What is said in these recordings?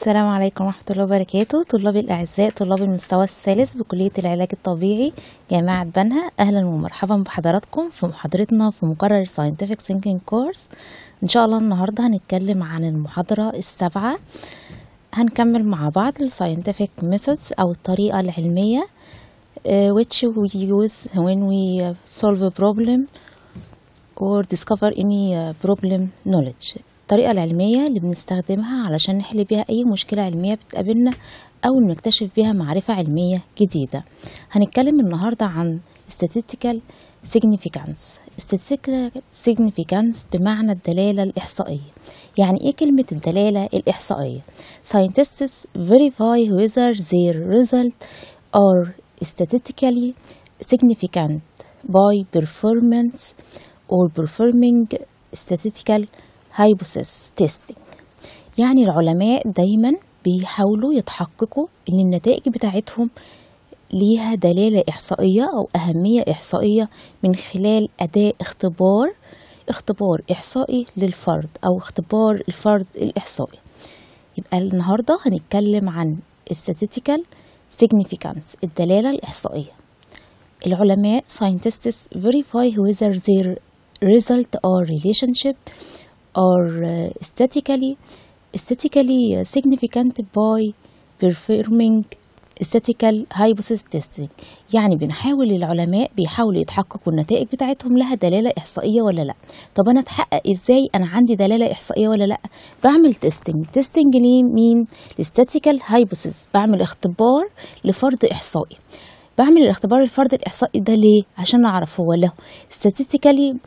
السلام عليكم ورحمة الله وبركاته طلابي الأعزاء طلاب المستوى الثالث بكلية العلاج الطبيعي جامعة بنها أهلا ومرحبا بحضراتكم في محاضرتنا في مقرر Scientific Thinking Course إن شاء الله النهاردة هنتكلم عن المحاضرة السابعة هنكمل مع بعض ال Scientific Methods أو الطريقة العلمية uh, which we use when we solve a problem or discover any uh, problem knowledge الطريقة العلمية اللي بنستخدمها علشان نحل بيها أي مشكلة علمية بتقابلنا أو نكتشف بيها معرفة علمية جديدة هنتكلم النهاردة عن statistical significance statistical significance بمعنى الدلالة الإحصائية يعني إيه كلمة الدلالة الإحصائية scientists verify whether their result are statistically significant by performance or performing statistical hypothesis testing يعني العلماء دايما بيحاولوا يتحققوا ان النتائج بتاعتهم ليها دلالة إحصائية أو أهمية إحصائية من خلال أداء اختبار اختبار إحصائي للفرد أو اختبار الفرد الإحصائي يبقى النهاردة هنتكلم عن statistical significance الدلالة الإحصائية العلماء scientists verify whether their result or relationship are uh, statically statically significant by performing statistical hypothesis testing يعني بنحاول العلماء بيحاولوا يتحققوا النتائج بتاعتهم لها دلالة إحصائية ولا لا طب أنا أتحقق إزاي أنا عندي دلالة إحصائية ولا لا بعمل تيستنج تيستنج ليه مين statistical hypothesis بعمل اختبار لفرض إحصائي بعمل الاختبار الفرد الإحصائي ده ليه عشان أعرف هو له statistically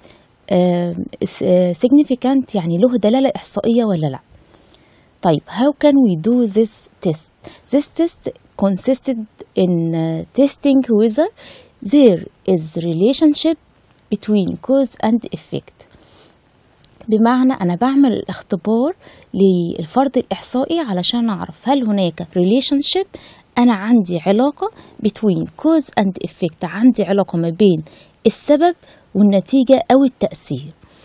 significant يعني له دلالة إحصائية ولا لا طيب how can we do this test this test consisted in uh, testing whether there is relationship between cause and effect بمعنى أنا بعمل الاختبار للفرد الإحصائي علشان أعرف هل هناك relationship أنا عندي علاقة between cause and effect عندي علاقة ما بين السبب والنتيجة أو التأثير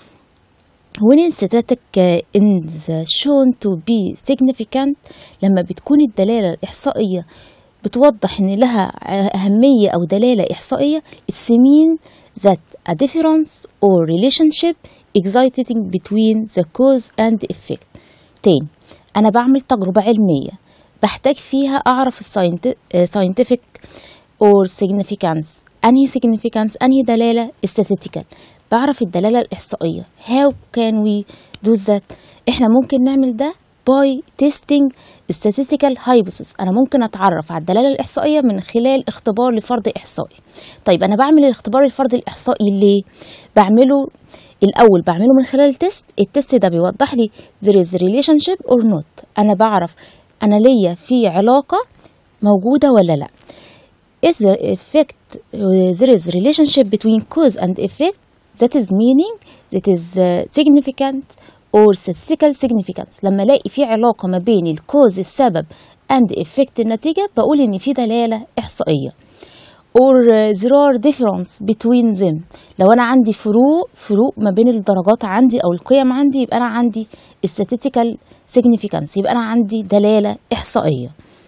when static is shown to be significant لما بتكون الدلالة الإحصائية بتوضح إن لها أهمية أو دلالة إحصائية it's mean that a difference or relationship existing between the cause and effect تاني أنا بعمل تجربة علمية بحتاج فيها أعرف scientific or significance أنهي significance أنهي دلالة statistical بعرف الدلالة الإحصائية how can we do that إحنا ممكن نعمل ده by testing statistical hypothesis أنا ممكن أتعرف على الدلالة الإحصائية من خلال اختبار لفرد إحصائي طيب أنا بعمل الاختبار الفرد الإحصائي ليه بعمله الأول بعمله من خلال التست التست ده بيوضح لي there is relationship or not أنا بعرف أنا ليا في علاقة موجودة ولا لأ is the effect uh, there is relationship between cause and effect that is meaning that is uh, significant or statistical significance لما الاقي في علاقة ما بين الكوز السبب and effect النتيجة بقول ان في دلالة احصائية or uh, there are difference between them لو انا عندي فروق فروق ما بين الدرجات عندي او القيم عندي يبقى انا عندي statistical significance يبقى انا عندي دلالة احصائية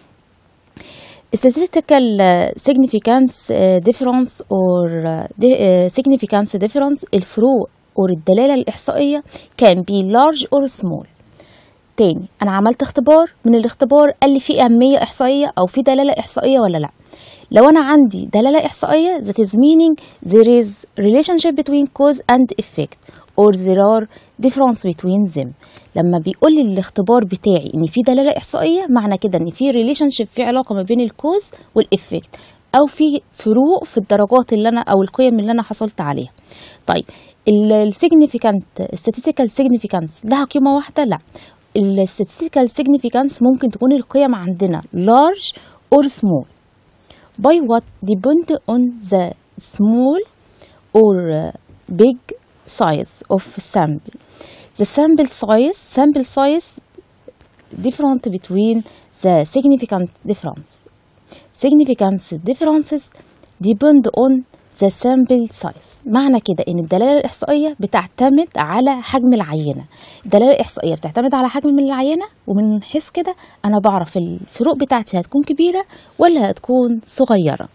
statistical significance difference or significance difference الفروق or الدلالة الإحصائية can be large or small تاني أنا عملت اختبار من الاختبار قال لي في أهمية إحصائية أو في دلالة إحصائية ولا لأ لو أنا عندي دلالة إحصائية that is meaning there is relationship between cause and effect or there are difference between them لما بيقول لي الاختبار بتاعي ان في دلاله احصائيه معنى كده ان في ريليشن شيب في علاقه ما بين الكوز والافكت او في فروق في الدرجات اللي انا او القيم اللي انا حصلت عليها طيب السيجنيفيكانت statistical significance لها قيمه واحده لا الستاتستيكال significance ممكن تكون القيم عندنا large or small by what depend on the small or big size of sample the sample size sample size different between the significant difference significance differences depend on the sample size معنى كده ان الدلاله الاحصائيه بتعتمد على حجم العينه الدلاله الاحصائيه بتعتمد على حجم من العينه ومن حيث كده انا بعرف الفروق بتاعتي هتكون كبيره ولا هتكون صغيره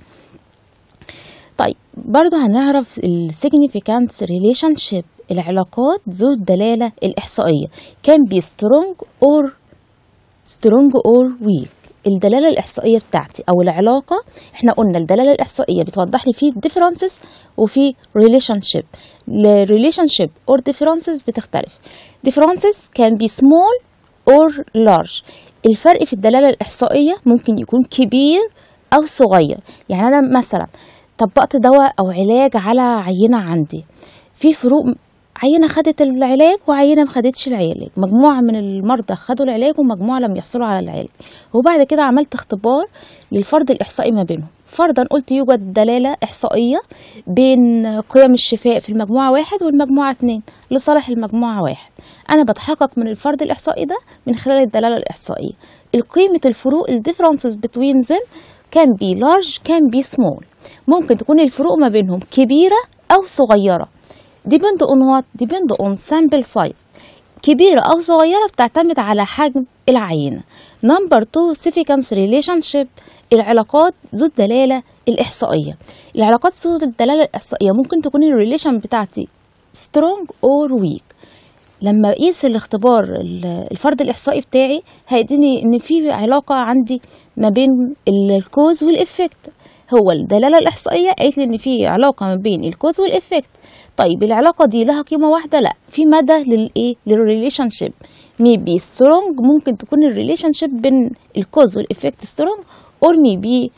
طيب برضو هنعرف ال significance relationship العلاقات ذو الدلالة الإحصائية can be strong or strong or weak الدلالة الإحصائية بتاعتي أو العلاقة إحنا قلنا الدلالة الإحصائية بتوضح لي في differences وفي relationship ال relationship or differences بتختلف differences can be small or large الفرق في الدلالة الإحصائية ممكن يكون كبير أو صغير يعني أنا مثلا طبقت دواء أو علاج على عينة عندي في فروق عينة خدت العلاج وعينة ما خدتش العلاج مجموعة من المرضى خدوا العلاج ومجموعة لم يحصلوا على العلاج وبعد كده عملت اختبار للفرد الإحصائي ما بينهم فرضا قلت يوجد دلالة إحصائية بين قيم الشفاء في المجموعة واحد والمجموعة اتنين لصالح المجموعة واحد أنا بتحقق من الفرد الإحصائي ده من خلال الدلالة الإحصائية القيمة الفروق ال differences between them can be large can be small ممكن تكون الفروق ما بينهم كبيرة أو صغيرة depend on what depend on sample size كبيرة أو صغيرة بتعتمد على حجم العينة number two significance relationship العلاقات ذو الدلالة الإحصائية العلاقات ذو الدلالة الإحصائية ممكن تكون الريليشن بتاعتي strong or weak لما اقيس الاختبار الفرد الاحصائي بتاعي هيديني ان في علاقه عندي ما بين الكوز والافكت هو الدلاله الاحصائيه قالت لي ان في علاقه ما بين الكوز والافكت طيب العلاقه دي لها قيمه واحده لا في مدى للايه للريليشن شيب ميبي سترونج ممكن تكون الريليشن شيب بين الكوز والافكت سترونج اور ميبي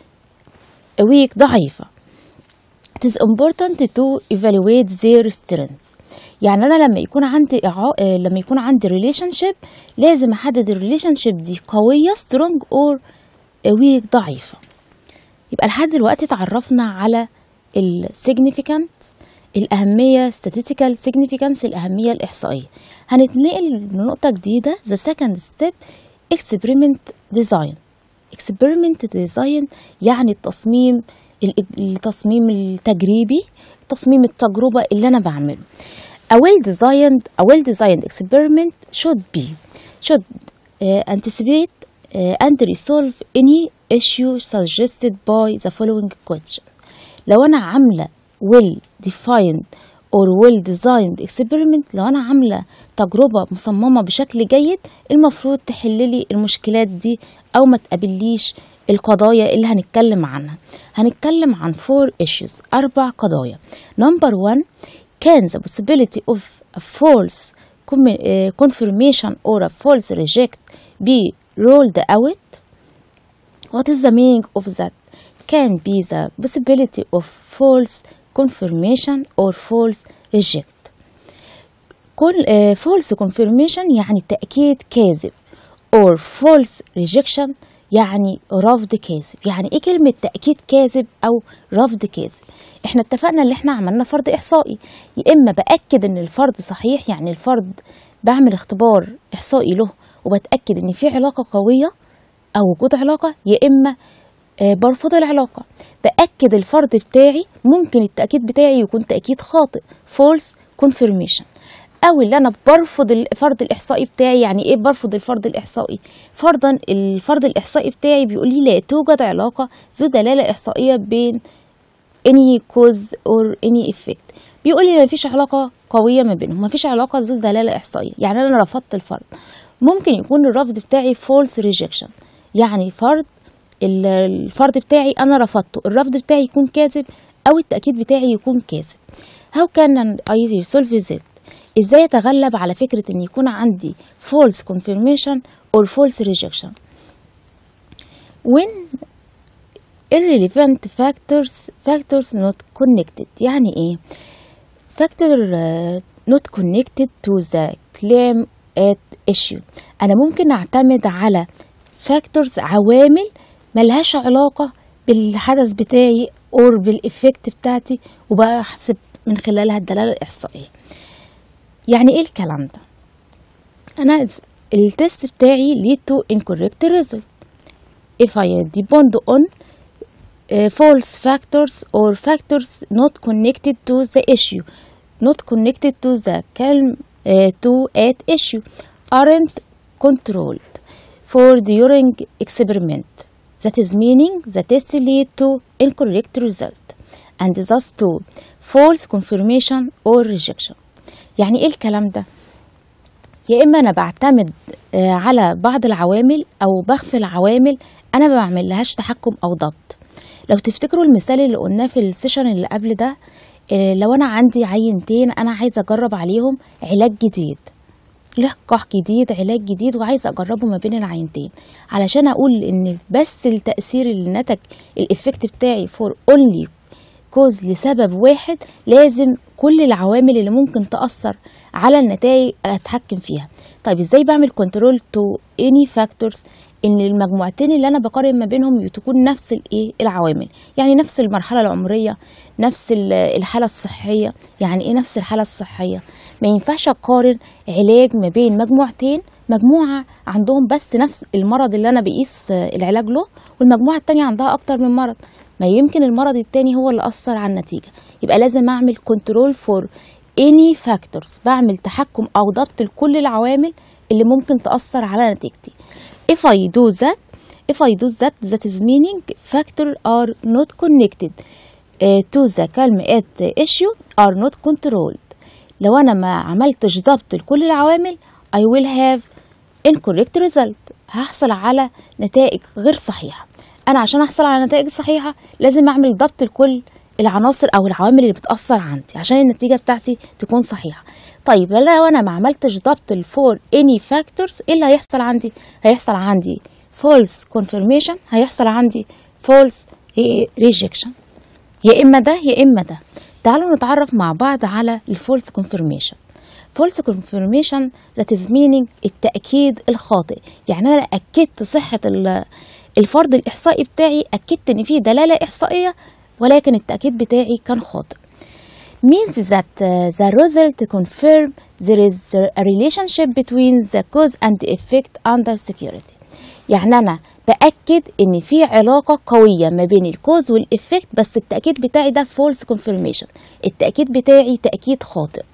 ويك ضعيفه it is important to evaluate their strengths يعني انا لما يكون عندي إعا... لما يكون عندي ريليشن شيب لازم احدد الريليشن شيب دي قويه سترونج اور ويك ضعيفه يبقى لحد دلوقتي اتعرفنا على السيجنيفيكانت الأهمية statistical significance الأهمية الإحصائية هنتنقل لنقطة جديدة the second step experiment design experiment design يعني التصميم التصميم التجريبي تصميم التجربة اللي أنا بعمله a well designed a well designed experiment should be should uh, anticipate uh, and resolve any issue suggested by the following question لو أنا عاملة well defined or well designed experiment لو أنا عاملة تجربة مصممة بشكل جيد المفروض تحللي المشكلات دي أو ما تقابليش القضايا اللي هنتكلم عنها هنتكلم عن four issues أربع قضايا number one can the possibility of a false confirmation or a false reject be ruled out what is the meaning of that can be the possibility of false confirmation or false reject كل uh, false confirmation يعني تأكيد كاذب or false rejection يعني رفض كاذب يعني ايه كلمة تأكيد كاذب أو رفض كاذب احنا اتفقنا ان احنا عملنا فرض إحصائي يا إما بأكد ان الفرض صحيح يعني الفرض بعمل اختبار إحصائي له وبتأكد ان في علاقة قوية أو وجود علاقة يا إما آه برفض العلاقة بأكد الفرض بتاعي ممكن التأكيد بتاعي يكون تأكيد خاطئ false confirmation أو اللي أنا برفض الفرض الإحصائي بتاعي يعني إيه برفض الفرض الإحصائي فرضا الفرض الإحصائي بتاعي بيقول لي لا توجد علاقة ذو دلالة إحصائية بين any cause or any effect بيقول لي مفيش علاقة قوية ما بينهم مفيش علاقة ذو دلالة إحصائية يعني أنا رفضت الفرض ممكن يكون الرفض بتاعي false rejection يعني فرض الفرض بتاعي انا رفضته الرفض بتاعي يكون كاذب او التاكيد بتاعي يكون كاذب how can I resolve that ازاي اتغلب على فكره ان يكون عندي false confirmation or false rejection when irrelevant factors factors not connected يعني ايه factor uh, not connected to the claim at issue انا ممكن اعتمد على factors عوامل ملهاش علاقة بالحدث بتاعي أو بالإفكت بتاعتي وبحسب من خلالها الدلالة الإحصائية يعني إيه الكلام ده؟ أنا التست بتاعي lead to incorrect result if I depend on uh, false factors or factors not connected to the issue not connected to the calm uh, to at issue aren't controlled for during experiment that is meaning the test lead to incorrect result and thus to false confirmation or rejection يعني ايه الكلام ده يا اما انا بعتمد آه، على بعض العوامل او بغفل عوامل انا ما بعمل لهاش تحكم او ضبط لو تفتكروا المثال اللي قلناه في السيشن اللي قبل ده آه، لو انا عندي عينتين انا عايزه اجرب عليهم علاج جديد لقاح جديد علاج جديد وعايزه اجربه ما بين العينتين علشان اقول ان بس التاثير اللي نتج الافكت بتاعي فور اونلي كوز لسبب واحد لازم كل العوامل اللي ممكن تأثر على النتائج أتحكم فيها طيب ازاي بعمل كنترول تو اني فاكتورز ان المجموعتين اللي انا بقارن ما بينهم تكون نفس الايه العوامل يعني نفس المرحله العمريه نفس ال- الحاله الصحيه يعني ايه نفس الحاله الصحيه ما ينفعش اقارن علاج ما بين مجموعتين مجموعه عندهم بس نفس المرض اللي انا بقيس آه، العلاج له والمجموعه التانية عندها اكتر من مرض ما يمكن المرض التاني هو اللي اثر على النتيجه يبقى لازم اعمل كنترول فور اني فاكتورز بعمل تحكم او ضبط لكل العوامل اللي ممكن تاثر على نتيجتي if I do that if I do that that is meaning factors are not connected uh, to the calm at issue are not controlled لو انا ما عملتش ضبط لكل العوامل I will have incorrect result هحصل على نتائج غير صحيحة أنا عشان أحصل على نتائج صحيحة لازم أعمل ضبط لكل العناصر أو العوامل اللي بتأثر عندي عشان النتيجة بتاعتي تكون صحيحة طيب لو أنا ما عملتش ضبط لفور any factors إيه اللي هيحصل عندي؟ هيحصل عندي false confirmation هيحصل عندي false rejection يا إما ده يا إما ده تعالوا نتعرف مع بعض على الفولس confirmation false confirmation that is meaning التأكيد الخاطئ يعني أنا أكدت صحة ال- الفرض الإحصائي بتاعي أكدت إن فيه دلالة إحصائية ولكن التأكيد بتاعي كان خاطئ means that uh, the result confirm there is a relationship between the cause and effect under security يعني أنا بأكد إن في علاقة قوية ما بين الكوز والإفكت بس التأكيد بتاعي ده false confirmation التأكيد بتاعي تأكيد خاطئ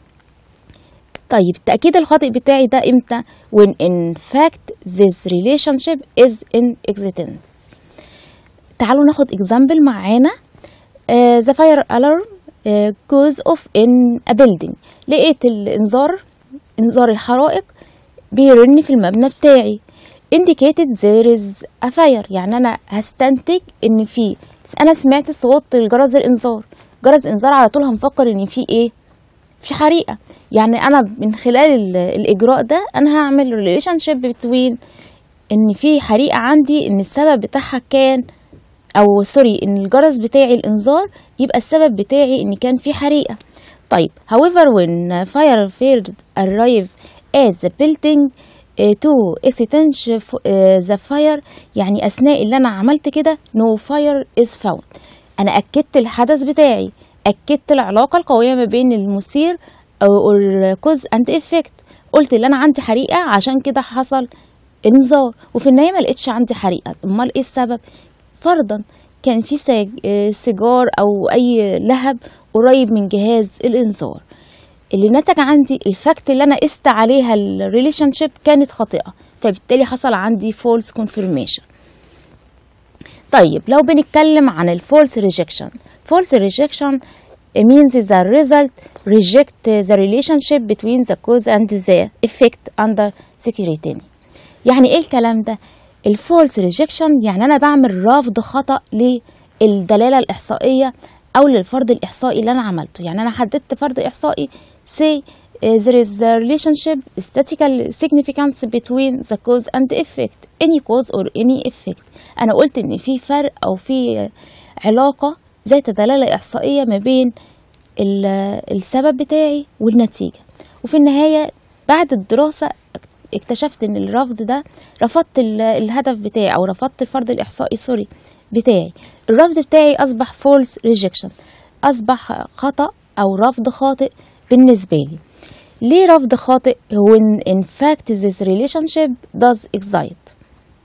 طيب التأكيد الخاطئ بتاعي ده امتى when in fact this relationship is in existence تعالوا ناخد example معانا uh, the fire alarm uh, goes off in a building لقيت الانذار انذار الحرائق بيرن في المبنى بتاعي indicated there is a fire يعني انا هستنتج ان في بس انا سمعت صوت الجرس الانذار جرس الانذار على طول هنفكر ان في ايه في حريقة يعني أنا من خلال ال- الإجراء ده أنا هعمل relationship between إن في حريقة عندي إن السبب بتاعها كان أو سوري إن الجرس بتاعي الإنذار يبقى السبب بتاعي إن كان في حريقة طيب however when fire fired arrive at the building uh, to extinguish uh, the fire يعني أثناء اللي أنا عملت كده no fire is found أنا أكدت الحدث بتاعي أكدت العلاقة القوية ما بين المثير أو الكوز أند إفكت قلت اللي أنا عندي حريقة عشان كده حصل انذار وفي النهاية ما لقيتش عندي حريقة أمال إيه السبب فرضا كان في ساج- آه، سيجار أو أي لهب قريب من جهاز الإنذار اللي نتج عندي الفاكت اللي أنا قست عليها الريليشن شيب كانت خاطئة فبالتالي حصل عندي فولس كونفirmation طيب لو بنتكلم عن الفولس ريجكشن false rejection means the result reject the relationship between the cause and the effect under security يعني ايه الكلام ده الفولس ريجكشن يعني انا بعمل رفض خطأ للدلالة الإحصائية أو للفرض الإحصائي اللي أنا عملته يعني أنا حددت فرض إحصائي say uh, there is a relationship statistical significance between the cause and the effect any cause or any effect أنا قلت إن في فرق أو في علاقة ذات دلالة إحصائية ما بين ال- السبب بتاعي والنتيجة وفي النهاية بعد الدراسة اكتشفت ان الرفض ده رفضت ال- الهدف بتاعي او رفضت الفرض الاحصائي سوري بتاعي الرفض بتاعي اصبح فولس ريجكشن اصبح خطأ او رفض خاطئ بالنسبة لي ليه رفض خاطئ when in fact this relationship does exist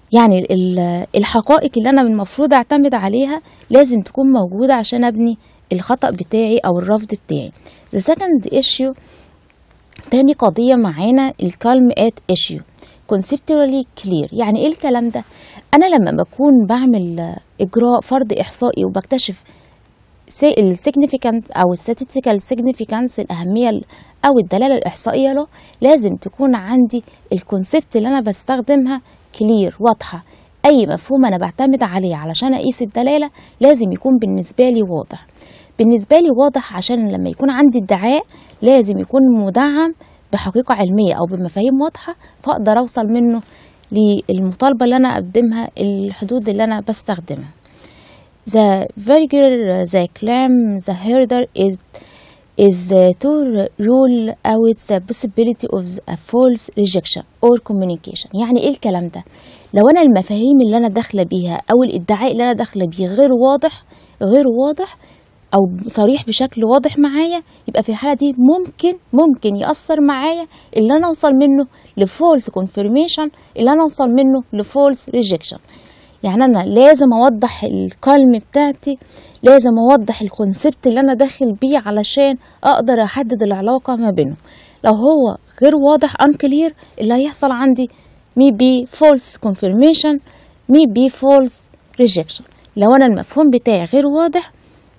يعني ال- الحقائق اللي انا المفروض اعتمد عليها لازم تكون موجودة عشان ابني الخطأ بتاعي او الرفض بتاعي the second issue تاني قضية معانا الكالم ات issue conceptually clear يعني ايه الكلام ده انا لما بكون بعمل آه، اجراء فرض احصائي وبكتشف السيجنيفيكانت او statistical significance الاهميه ال- او الدلاله الاحصائيه له لازم تكون عندي الكونسبت اللي انا بستخدمها كلير واضحه اي مفهوم انا بعتمد عليه علشان اقيس الدلاله لازم يكون بالنسبه لي واضح بالنسبه لي واضح عشان لما يكون عندي ادعاء لازم يكون مدعم بحقيقه علميه او بمفاهيم واضحه فاقدر اوصل منه للمطالبه اللي انا اقدمها الحدود اللي انا بستخدمها the vigor the claim the herder is is uh, to rule out the possibility of a false rejection or communication يعني ايه الكلام ده لو انا المفاهيم اللي انا داخله بيها او الادعاء اللي انا داخله بيه غير واضح غير واضح او صريح بشكل واضح معايا يبقى في الحاله دي ممكن ممكن ياثر معايا اللي انا اوصل منه لفولس كونفirmation اللي انا اوصل منه لفولس ريجكشن يعني انا لازم اوضح الكلم بتاعتي لازم اوضح الكونسبت اللي انا داخل بيه علشان اقدر احدد العلاقه ما بينهم لو هو غير واضح unclear اللي هيحصل عندي maybe false confirmation maybe false rejection لو انا المفهوم بتاعي غير واضح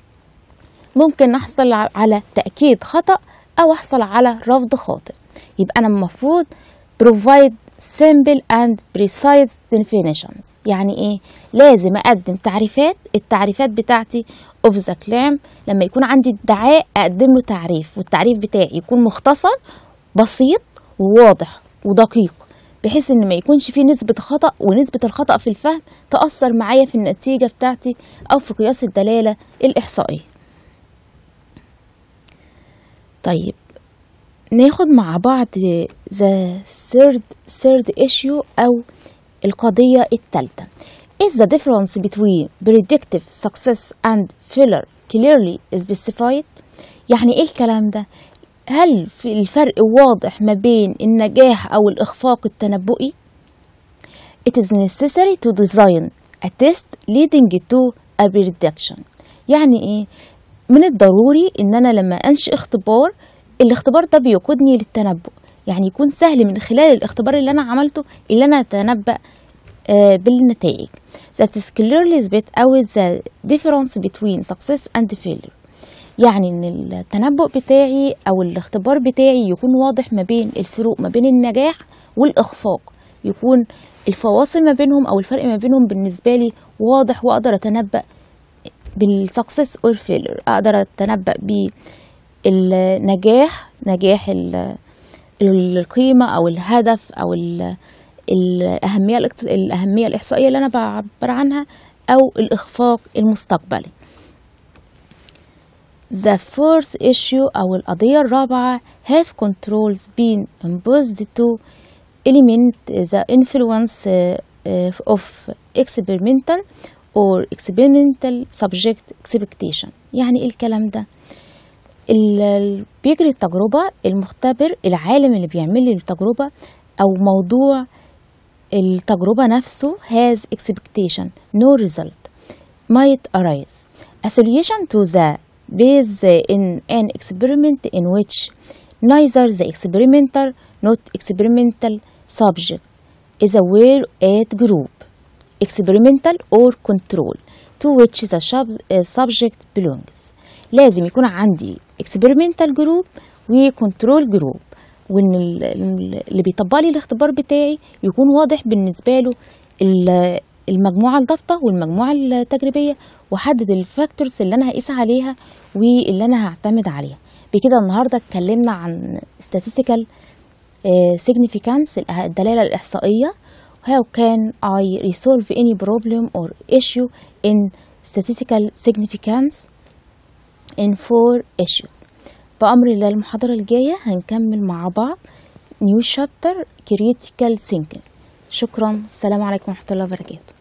ممكن احصل ع- على تأكيد خطأ او احصل على رفض خاطئ يبقى انا المفروض provide simple and precise definitions يعني ايه لازم اقدم تعريفات التعريفات بتاعتي of the claim لما يكون عندي ادعاء اقدم له تعريف والتعريف بتاعي يكون مختصر بسيط وواضح ودقيق بحيث ان ما يكونش فيه نسبة خطأ ونسبة الخطأ في الفهم تأثر معايا في النتيجة بتاعتي أو في قياس الدلالة الإحصائية طيب ناخد مع بعض the third third issue أو القضية الثالثة is the difference between predictive success and failure clearly specified يعني ايه الكلام ده هل في الفرق واضح ما بين النجاح أو الإخفاق التنبؤي It is necessary to design a test leading to a prediction يعني ايه من الضروري ان انا لما انشئ اختبار الاختبار ده بيقودني للتنبؤ يعني يكون سهل من خلال الاختبار اللي انا عملته اللي انا اتنبأ آه، بالنتائج that is clearly spelled out the difference between success and failure يعني ان التنبؤ بتاعي او الاختبار بتاعي يكون واضح ما بين الفروق ما بين النجاح والاخفاق يكون الفواصل ما بينهم او الفرق ما بينهم بالنسبه لي واضح واقدر اتنبأ بالسكسس اور فيلر اقدر اتنبأ بالنجاح نجاح ال- القيمه او الهدف او ال- الاهميه الاقت- الاهميه الاحصائيه اللي انا بعبر عنها او الاخفاق المستقبلي The fourth issue أو القضية الرابعة have controls been imposed to eliminate the influence uh, uh, of experimental or experimental subject expectation يعني ايه الكلام ده ال- ال- بيجري التجربة المختبر العالم اللي بيعمل لي التجربة أو موضوع التجربة نفسه has expectation no result might arise a solution to the base in an experiment in which neither the experimenter not experimental subject is aware at group experimental or control to which the sub- uh, subject belongs لازم يكون عندي experimental group و control group وان ال- ال- اللي بيطبق لي الاختبار بتاعي يكون واضح بالنسبه له ال- المجموعه الضابطه والمجموعه التجريبيه واحدد الفاكتورز اللي انا هقيس عليها واللي انا هعتمد عليها بكده النهارده اتكلمنا عن statistical آه، significance الأه- الدلاله الاحصائيه how can I resolve any problem or issue in statistical significance in four issues بأمر الله المحاضرة الجاية هنكمل مع بعض new chapter critical thinking شكرا السلام عليكم ورحمة الله وبركاته